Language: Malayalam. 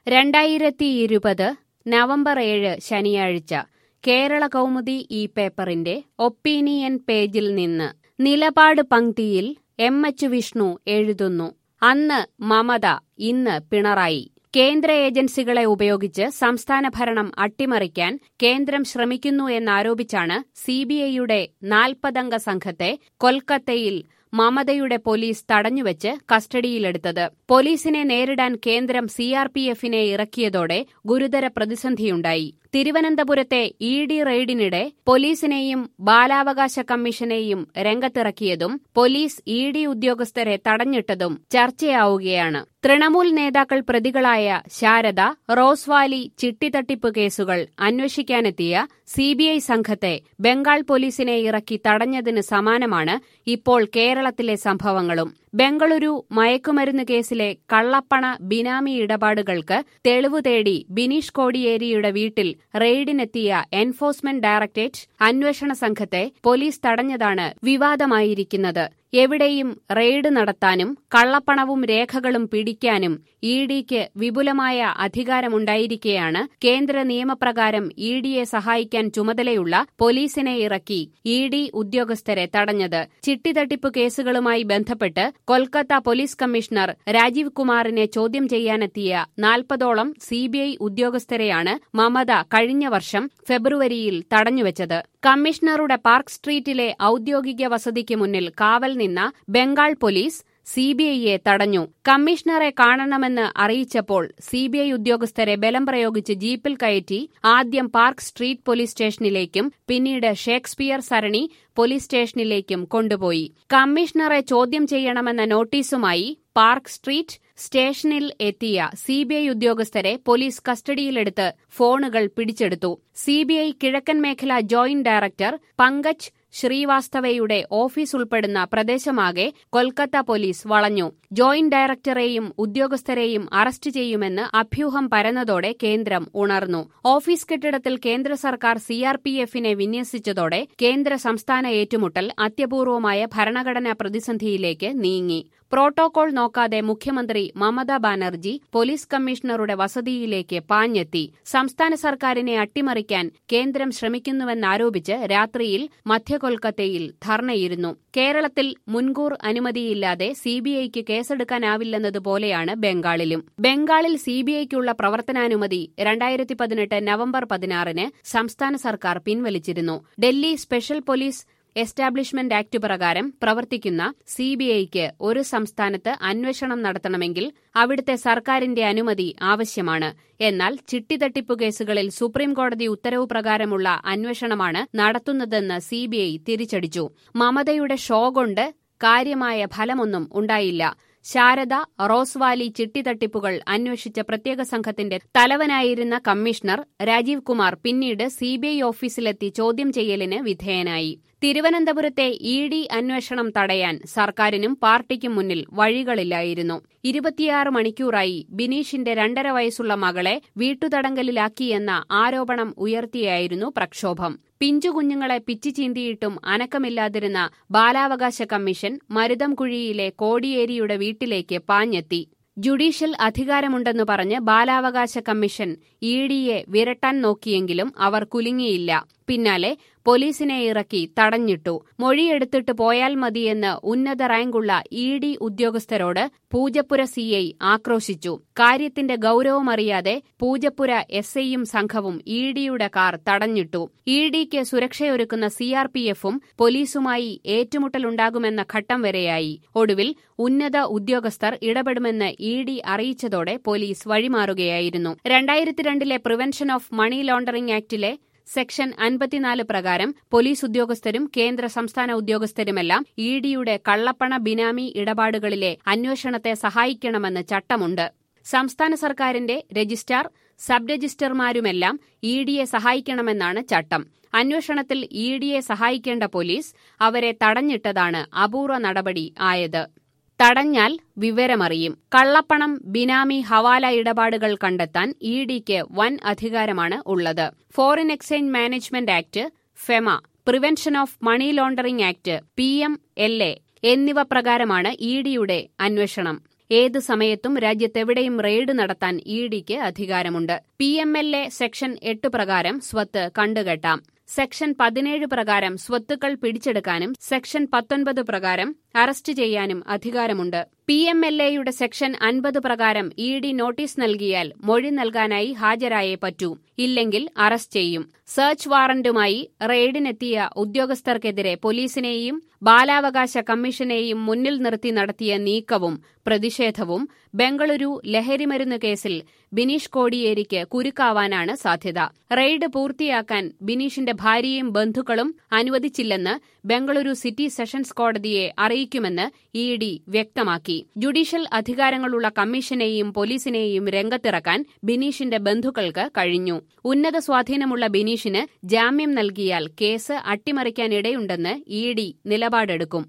രണ്ടായിരത്തി ഇരുപത് നവംബർ ഏഴ് ശനിയാഴ്ച കേരള കൗമുദി ഈ പേപ്പറിന്റെ ഒപ്പീനിയൻ പേജിൽ നിന്ന് നിലപാട് പങ്ക്തിയിൽ എം എച്ച് വിഷ്ണു എഴുതുന്നു അന്ന് മമത ഇന്ന് പിണറായി കേന്ദ്ര ഏജൻസികളെ ഉപയോഗിച്ച് സംസ്ഥാന ഭരണം അട്ടിമറിക്കാൻ കേന്ദ്രം ശ്രമിക്കുന്നു എന്നാരോപിച്ചാണ് സിബിഐയുടെ നാൽപ്പതംഗ സംഘത്തെ കൊൽക്കത്തയിൽ മമതയുടെ പോലീസ് തടഞ്ഞുവെച്ച് കസ്റ്റഡിയിലെടുത്തത് പോലീസിനെ നേരിടാൻ കേന്ദ്രം സിആർപിഎഫിനെ ഇറക്കിയതോടെ ഗുരുതര പ്രതിസന്ധിയുണ്ടായി തിരുവനന്തപുരത്തെ ഇ ഡി റെയ്ഡിനിടെ പോലീസിനെയും ബാലാവകാശ കമ്മീഷനെയും രംഗത്തിറക്കിയതും പോലീസ് ഇ ഡി ഉദ്യോഗസ്ഥരെ തടഞ്ഞിട്ടതും ചർച്ചയാവുകയാണ് തൃണമൂൽ നേതാക്കൾ പ്രതികളായ ശാരദ റോസ്വാലി ചിട്ടിത്തട്ടിപ്പ് കേസുകൾ അന്വേഷിക്കാനെത്തിയ സിബിഐ സംഘത്തെ ബംഗാൾ പോലീസിനെ ഇറക്കി തടഞ്ഞതിന് സമാനമാണ് ഇപ്പോൾ കേരളത്തിലെ സംഭവങ്ങളും ബംഗളൂരു മയക്കുമരുന്ന് കേസിലെ കള്ളപ്പണ ബിനാമി ഇടപാടുകൾക്ക് തെളിവ് തേടി ബിനീഷ് കോടിയേരിയുടെ വീട്ടിൽ റെയ്ഡിനെത്തിയ എൻഫോഴ്സ്മെന്റ് ഡയറക്ടറേറ്റ് അന്വേഷണ സംഘത്തെ പോലീസ് തടഞ്ഞതാണ് വിവാദമായിരിക്കുന്നത് എവിടെയും റെയ്ഡ് നടത്താനും കള്ളപ്പണവും രേഖകളും പിടിക്കാനും ഇ ഡിക്ക് വിപുലമായ അധികാരമുണ്ടായിരിക്കെയാണ് കേന്ദ്ര നിയമപ്രകാരം ഇ ഡിയെ സഹായിക്കാൻ ചുമതലയുള്ള പോലീസിനെ ഇറക്കി ഇ ഡി ഉദ്യോഗസ്ഥരെ തടഞ്ഞത് ചിട്ടിതട്ടിപ്പ് കേസുകളുമായി ബന്ധപ്പെട്ട് കൊൽക്കത്ത പോലീസ് കമ്മീഷണർ രാജീവ് കുമാറിനെ ചോദ്യം ചെയ്യാനെത്തിയ നാൽപ്പതോളം സിബിഐ ഉദ്യോഗസ്ഥരെയാണ് മമത കഴിഞ്ഞ വർഷം ഫെബ്രുവരിയിൽ തടഞ്ഞുവച്ചത് കമ്മീഷണറുടെ പാർക്ക് സ്ട്രീറ്റിലെ ഔദ്യോഗിക വസതിക്ക് മുന്നിൽ കാവൽ നിന്ന ബംഗാൾ പോലീസ് സിബിഐയെ തടഞ്ഞു കമ്മീഷണറെ കാണണമെന്ന് അറിയിച്ചപ്പോൾ സിബിഐ ഉദ്യോഗസ്ഥരെ ബലം പ്രയോഗിച്ച് ജീപ്പിൽ കയറ്റി ആദ്യം പാർക്ക് സ്ട്രീറ്റ് പോലീസ് സ്റ്റേഷനിലേക്കും പിന്നീട് ഷേക്സ്പിയർ സരണി പോലീസ് സ്റ്റേഷനിലേക്കും കൊണ്ടുപോയി കമ്മീഷണറെ ചോദ്യം ചെയ്യണമെന്ന നോട്ടീസുമായി പാർക്ക് സ്ട്രീറ്റ് സ്റ്റേഷനിൽ എത്തിയ സിബിഐ ഉദ്യോഗസ്ഥരെ പോലീസ് കസ്റ്റഡിയിലെടുത്ത് ഫോണുകൾ പിടിച്ചെടുത്തു സിബിഐ കിഴക്കൻ മേഖല ജോയിന്റ് ഡയറക്ടർ പങ്കജ് ശ്രീവാസ്തവയുടെ ഓഫീസ് ഉൾപ്പെടുന്ന പ്രദേശമാകെ കൊൽക്കത്ത പോലീസ് വളഞ്ഞു ജോയിന്റ് ഡയറക്ടറെയും ഉദ്യോഗസ്ഥരെയും അറസ്റ്റ് ചെയ്യുമെന്ന് അഭ്യൂഹം പരന്നതോടെ കേന്ദ്രം ഉണർന്നു ഓഫീസ് കെട്ടിടത്തിൽ കേന്ദ്ര സർക്കാർ സിആർപിഎഫിനെ വിന്യസിച്ചതോടെ കേന്ദ്ര സംസ്ഥാന ഏറ്റുമുട്ടൽ അത്യപൂർവമായ ഭരണഘടനാ പ്രതിസന്ധിയിലേക്ക് നീങ്ങി പ്രോട്ടോകോൾ നോക്കാതെ മുഖ്യമന്ത്രി മമതാ ബാനർജി പോലീസ് കമ്മീഷണറുടെ വസതിയിലേക്ക് പാഞ്ഞെത്തി സംസ്ഥാന സർക്കാരിനെ അട്ടിമറിക്കാൻ കേന്ദ്രം ശ്രമിക്കുന്നുവെന്നാരോപിച്ച് രാത്രിയിൽ മധ്യ കൊൽക്കത്തയിൽ ധർണയിരുന്നു കേരളത്തിൽ മുൻകൂർ അനുമതിയില്ലാതെ സിബിഐക്ക് കേസെടുക്കാനാവില്ലെന്നതുപോലെയാണ് ബംഗാളിലും ബംഗാളിൽ സിബിഐക്കുള്ള പ്രവർത്തനാനുമതി രണ്ടായിരത്തി പതിനെട്ട് നവംബർ പതിനാറിന് സംസ്ഥാന സർക്കാർ പിൻവലിച്ചിരുന്നു Delhi special police establishment act പ്രകാരം പ്രവർത്തിക്കുന്ന സിബിഐക്ക് ഒരു സംസ്ഥാനത്ത് അന്വേഷണം നടത്തണമെങ്കിൽ അവിടുത്തെ സർക്കാരിന്റെ അനുമതി ആവശ്യമാണ് എന്നാൽ ചിട്ടിതട്ടിപ്പ് കേസുകളിൽ സുപ്രീംകോടതി ഉത്തരവ് പ്രകാരമുള്ള അന്വേഷണമാണ് നടത്തുന്നതെന്ന് സിബിഐ തിരിച്ചടിച്ചു മമതയുടെ ഷോ കൊണ്ട് കാര്യമായ ഫലമൊന്നും ഉണ്ടായില്ല ശാരദ റോസ്വാലി ചിട്ടിതട്ടിപ്പുകൾ അന്വേഷിച്ച പ്രത്യേക സംഘത്തിന്റെ തലവനായിരുന്ന കമ്മീഷണർ രാജീവ് കുമാർ പിന്നീട് സിബിഐ ഓഫീസിലെത്തി ചോദ്യം ചെയ്യലിന് വിധേയനായി തിരുവനന്തപുരത്തെ ഇ ഡി അന്വേഷണം തടയാൻ സർക്കാരിനും പാർട്ടിക്കും മുന്നിൽ വഴികളില്ലായിരുന്നു ഇരുപത്തിയാറ് മണിക്കൂറായി ബിനീഷിന്റെ രണ്ടര വയസ്സുള്ള മകളെ വീട്ടുതടങ്കലിലാക്കിയെന്ന ആരോപണം ഉയർത്തിയായിരുന്നു പ്രക്ഷോഭം പിഞ്ചുകുഞ്ഞുങ്ങളെ പിച്ചി ചീന്തിയിട്ടും അനക്കമില്ലാതിരുന്ന ബാലാവകാശ കമ്മീഷൻ മരുതംകുഴിയിലെ കോടിയേരിയുടെ വീട്ടിലേക്ക് പാഞ്ഞെത്തി ജുഡീഷ്യൽ അധികാരമുണ്ടെന്ന് പറഞ്ഞ് ബാലാവകാശ കമ്മീഷൻ ഇ ഡിയെ വിരട്ടാൻ നോക്കിയെങ്കിലും അവർ കുലുങ്ങിയില്ല പിന്നാലെ പോലീസിനെ ഇറക്കി തടഞ്ഞിട്ടു മൊഴിയെടുത്തിട്ട് പോയാൽ മതിയെന്ന് ഉന്നത റാങ്കുള്ള ഇ ഡി ഉദ്യോഗസ്ഥരോട് പൂജപ്പുര സിഐ ആക്രോശിച്ചു കാര്യത്തിന്റെ ഗൌരവമറിയാതെ പൂജപ്പുര എസ് ഐയും സംഘവും ഇ ഡിയുടെ കാർ തടഞ്ഞിട്ടു ഇ ഡിക്ക് സുരക്ഷയൊരുക്കുന്ന സിആർപിഎഫും പോലീസുമായി ഏറ്റുമുട്ടലുണ്ടാകുമെന്ന ഘട്ടം വരെയായി ഒടുവിൽ ഉന്നത ഉദ്യോഗസ്ഥർ ഇടപെടുമെന്ന് ഇ ഡി അറിയിച്ചതോടെ പോലീസ് വഴിമാറുകയായിരുന്നു രണ്ടായിരത്തി രണ്ടിലെ പ്രിവെൻഷൻ ഓഫ് മണി ലോണ്ടറിംഗ് ആക്ടിലെ സെക്ഷൻ അൻപത്തിനാല് പ്രകാരം പോലീസ് ഉദ്യോഗസ്ഥരും കേന്ദ്ര സംസ്ഥാന ഉദ്യോഗസ്ഥരുമെല്ലാം ഇ ഡിയുടെ കള്ളപ്പണ ബിനാമി ഇടപാടുകളിലെ അന്വേഷണത്തെ സഹായിക്കണമെന്ന് ചട്ടമുണ്ട് സംസ്ഥാന സർക്കാരിന്റെ രജിസ്ട്രാർ സബ് രജിസ്റ്റർമാരുമെല്ലാം ഇ ഡിയെ സഹായിക്കണമെന്നാണ് ചട്ടം അന്വേഷണത്തിൽ ഇ ഡിയെ സഹായിക്കേണ്ട പോലീസ് അവരെ തടഞ്ഞിട്ടതാണ് അപൂർവ നടപടി ആയത് തടഞ്ഞാൽ വിവരമറിയും കള്ളപ്പണം ബിനാമി ഹവാല ഇടപാടുകൾ കണ്ടെത്താൻ ഇ ഡിക്ക് വൻ അധികാരമാണ് ഉള്ളത് foreign exchange management act FEMA prevention of money laundering act P M L A എന്നിവ പ്രകാരമാണ് ഇ ഡിയുടെ അന്വേഷണം ഏത് സമയത്തും രാജ്യത്തെവിടെയും റെയ്ഡ് നടത്താൻ ഇ ഡിക്ക് അധികാരമുണ്ട് P M L A section എട്ട് പ്രകാരം സ്വത്ത് കണ്ടുകെട്ടാം സെക്ഷൻ പതിനേഴ് പ്രകാരം സ്വത്തുക്കൾ പിടിച്ചെടുക്കാനും സെക്ഷൻ പത്തൊൻപത് പ്രകാരം അറസ്റ്റ് ചെയ്യാനും അധികാരമുണ്ട് പി എം എൽ എയുടെ സെക്ഷൻ അൻപത് പ്രകാരം ഇ ഡി നോട്ടീസ് നൽകിയാൽ മൊഴി നൽകാനായി ഹാജരായേ പറ്റൂ ഇല്ലെങ്കിൽ അറസ്റ്റ് ചെയ്യും സെർച്ച് വാറന്റുമായി റെയ്ഡിനെത്തിയ ഉദ്യോഗസ്ഥർക്കെതിരെ പോലീസിനെയും ബാലാവകാശ കമ്മീഷനെയും മുന്നിൽ നിർത്തി നടത്തിയ നീക്കവും പ്രതിഷേധവും ബംഗളൂരു ലഹരിമരുന്ന് കേസിൽ ബിനീഷ് കോടിയേരിക്ക് കുരുക്കാവാനാണ് സാധ്യത റെയ്ഡ് പൂർത്തിയാക്കാൻ ബിനീഷിന്റെ ഭാര്യയും ബന്ധുക്കളും അനുവദിച്ചില്ലെന്ന് ബംഗളൂരു സിറ്റി സെഷൻസ് കോടതിയെ അറിയിക്കുമെന്ന് ഇ ഡി വ്യക്തമാക്കി ജുഡീഷ്യൽ അധികാരങ്ങളുള്ള കമ്മീഷനെയും പോലീസിനെയും രംഗത്തിറക്കാൻ ബിനീഷിന്റെ ബന്ധുക്കൾക്ക് കഴിഞ്ഞു ഉന്നത സ്വാധീനമുള്ള ബിനീഷിന് ജാമ്യം നൽകിയാൽ കേസ് അട്ടിമറിക്കാനിടയുണ്ടെന്ന് ഇ ഡി നിലപാടെടുക്കും